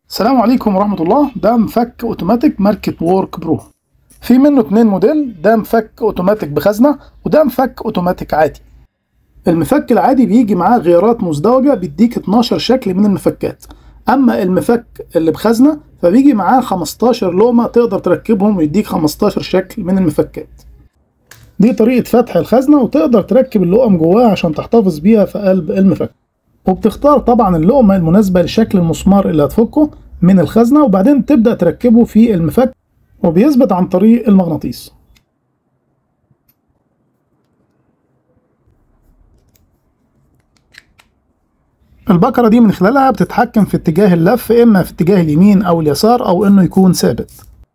السلام عليكم ورحمة الله ده مفك اوتوماتيك ماركة وورك برو في منه اتنين موديل ده مفك اوتوماتيك بخزنة وده مفك اوتوماتيك عادي المفك العادي بيجي معاه غيارات مزدوجة بيديك 12 شكل من المفكات اما المفك اللي بخزنة فبيجي معاه 15 لقمة تقدر تركبهم ويديك 15 شكل من المفكات دي طريقة فتح الخزنة وتقدر تركب اللقم جواها عشان تحتفظ بيها في قلب المفك وبتختار طبعا اللقمة المناسبة لشكل المسمار اللي هتفكه من الخزنة وبعدين تبدأ تركبه في المفك وبيثبت عن طريق المغناطيس البكرة دي من خلالها بتتحكم في اتجاه اللف إما في اتجاه اليمين أو اليسار أو إنه يكون ثابت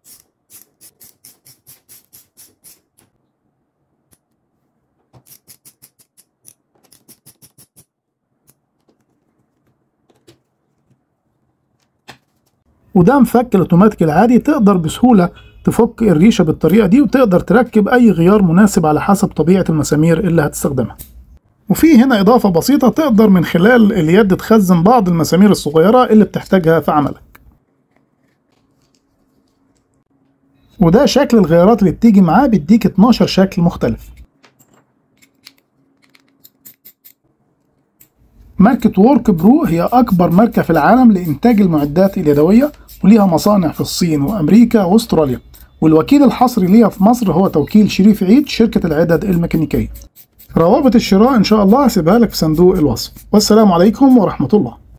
وده مفك الاوتوماتيك العادي تقدر بسهولة تفك الريشة بالطريقة دي وتقدر تركب أي غيار مناسب على حسب طبيعة المسامير اللي هتستخدمها وفي هنا إضافة بسيطة تقدر من خلال اليد تخزن بعض المسامير الصغيرة اللي بتحتاجها في عملك وده شكل الغيارات اللي بتيجي معاه بيديك 12 شكل مختلف ماركة وورك برو هي أكبر ماركة في العالم لإنتاج المعدات اليدوية وليها مصانع في الصين وأمريكا وأستراليا والوكيل الحصري ليها في مصر هو توكيل شريف عيد شركة العدد الميكانيكية روابط الشراء إن شاء الله هسيبها لك في صندوق الوصف والسلام عليكم ورحمة الله